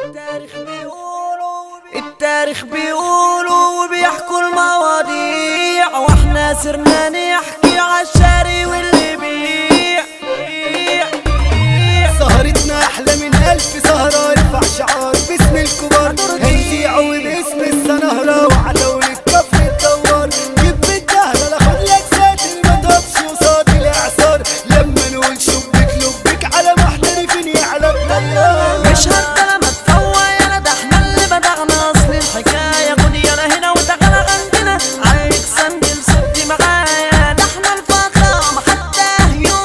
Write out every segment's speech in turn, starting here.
التاريخ بيقولوا التاريخ بيقولوا وبيحكوا المواضيع واحنا صرنا نحكي عالشاري واللي بيع بيع بيع سهرتنا احلى من الف سهرة ارفع شعار باسم الكبار هنذيعوا باسم السنهرة وعدولة كفر الدوار جيب الدهرة لا خد لك ساتر ما تقفش قصاد الاعصار لما نقول شبك لبك على محترفين يعلى الطيار مش هبدا لما تفوق يالا ده احنا اللي بدأنا اصل الحكاية خد يالا هنا وتعالى عندنا عليك سندل صدي معايا ده احنا الفخامة حتى يوم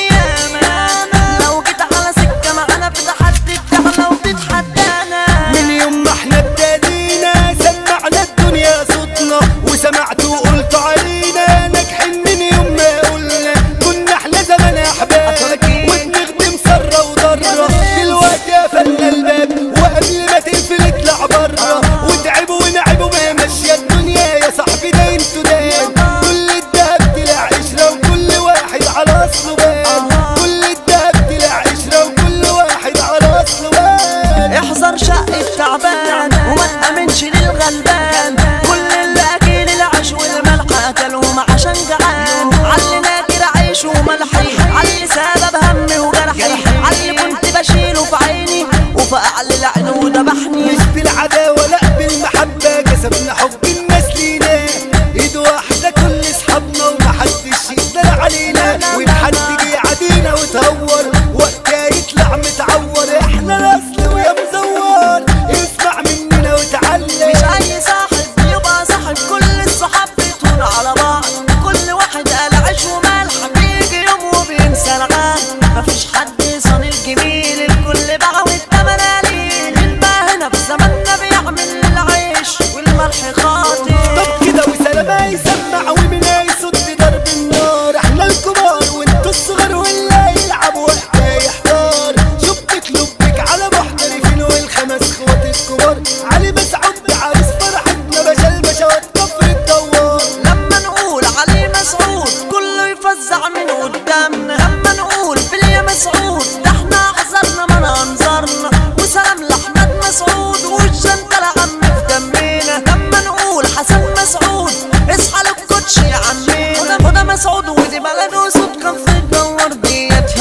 القيامة لو جيت على سكة معانا في تحدي بتاعنا وبتتحدانا من يوم ما احنا ابتدينا سمعنا الدنيا صوتنا وسمعتوا وقلتوا علينا ناجحين من يوم ما قلنا كنا احلى زمان احباب أكيد. وبنخدم سرة وضرة دلوقتي قفلنا الباب وقبل ما تقفل اطلع برا وتعبوا ونعبوا ما ماشية الدنيا يا صاحبي ده انتوا دام كل الدهب طلع قشرة وكل واحد على اصله بان كل الدهب طلع قشرة وكل واحد على اصله بان احذر شق التعبان وما تأمنش للغلبان كل اللي اكل العيش والملح اكلهم عشان جعان علي ناكر عيش وملحي علي سبب همي وجرحي علي كنت بشيله في عيني وفقع العين وذبحني مش بالعداوة لا بالمحبة كسبنا حب الناس لينا ايد واحدة كل اصحابنا ومحدش يقدر علينا وان حد جه يعادينا وتهور وقتها يطلع متعور احنا الاصل ويا مزور اسمع مننا وتعلم مش اي صاحب يبقى صاحب كل الصحاب بتهون على بعض كل واحد قال عيش وملح بيجي يوم وبينسى العاد مفيش حد صان الجميل الكل باع والتمن قليل مين بقى هنا في زماننا بيعمل العيش والملح خاطر طب كده وسلامة يسمع ومنا يصد ضرب النار احنا الكبار وانتوا الصغار واللي يلعب وقتها يحتار شبك لبك على محترفين والخمس خوات الكبار علي مسعود عريس فرحتنا باشا الباشا كفر الدوار لما نقول علي مسعود كله يفزع من قدامنا لما نقول بليا مسعود ده احنا حذرنا من انظارنا وسلام لاحمد مسعود والجنة العم في دمنا لما نقول حسن مسعود اصحى للكوتش يا عمنا هدى مسعود ودي بلد وصوت كان في الدور ديت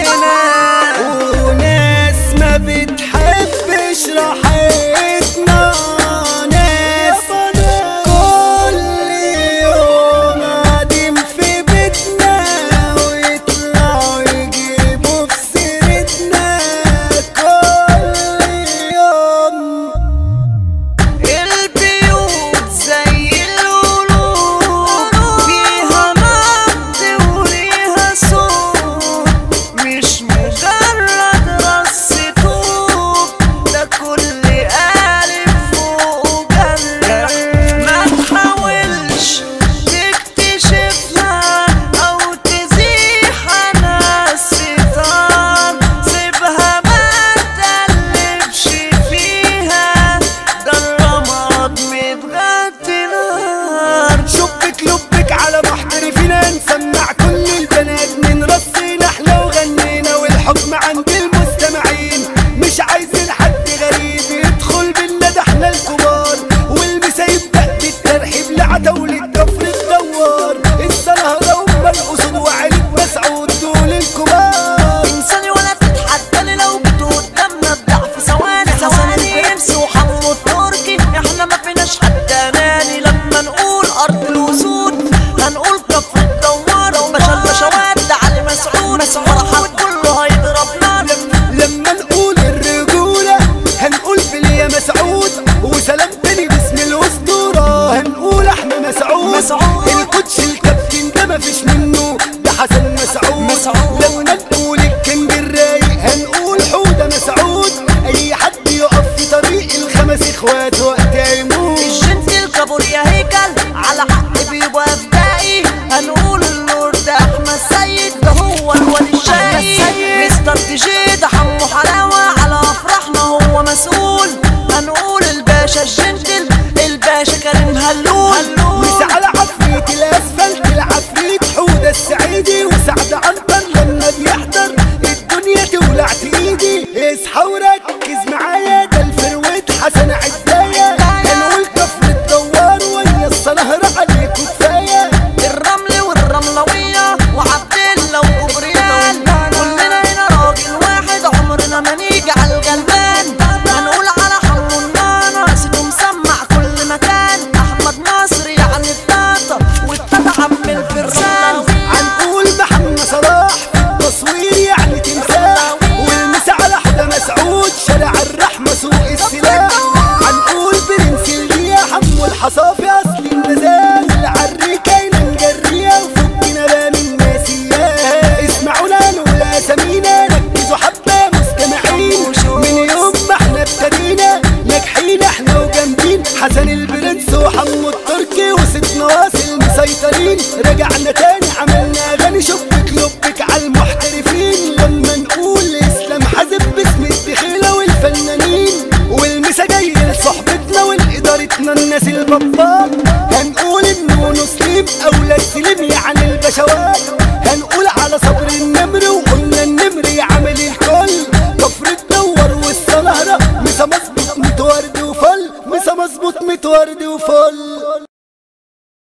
همنا وناس ما بتحبش راحتنا ناس كل يوم قاعدين في بيتنا ويطلعوا يجيبوا في سيرتنا كل يوم البيوت زي القلوب فيها نبض وليها صوت مش مجرد رص طوب ده كل قالب فوق جرح ما تحاولش تكتشفها او تزيح عنها الستار سيبها ما تقلبش فيها ده الرماد متغطي نار شبك لبك على محترفين نسمع كل البنات من رصينا احنا وغنينا والحكم عند المستمعين مش عايزين حد غريب يدخل بينا ده احنا الكبار والمسا يبدأ بالترحيب لعتولة كفر الدوار السنهرة ام الاسود وعيلة مسعود دول الكبار انساني ولا تتحداني لو جيت قدامنا الضعف ثواني ثواني يمسي وحمو التركي احنا ما فيناش حد اناني لما نقول ارض الوسود هنقول كفر الدوار وباشا البشوات ده علي مسعود فرحات كله هيضرب نار لما نقول الرجولة هنقول بليا مسعود وسلام تاني باسم الأسطورة هنقول أحمد مسعود مسعود. الكوتش الكابتن ده مفيش منه ده حسن مسعود مسعود. لما نقول الكنج الرايق هنقول حودة مسعود أي حد يقف في طريق الخمس إخوات وقتها يموت الجنس الكابور يا هيكل على حق بيبقى فدائي هنقول اللورد ده احمد سيد ده هو الواد الشاي مستر تي جي ده حمو حلاوه على افراحنا هو مسؤول هنقول الباشا الجنتل الباشا كريم هلول مش على عفريت الاسفلت العفريت حودة السعيدي وسعد عنتر لما بيحضر الدنيا تولع في ايدي اصحى وركز معايا ده الابطال هنقول انه نسلم اولاد سليم يعني البشوات هنقول على صبر النمر وقلنا النمر يعمل الكل كفر الدور والسلهرة مسا مظبوط متورد وفل مسا مظبوط متورد وفل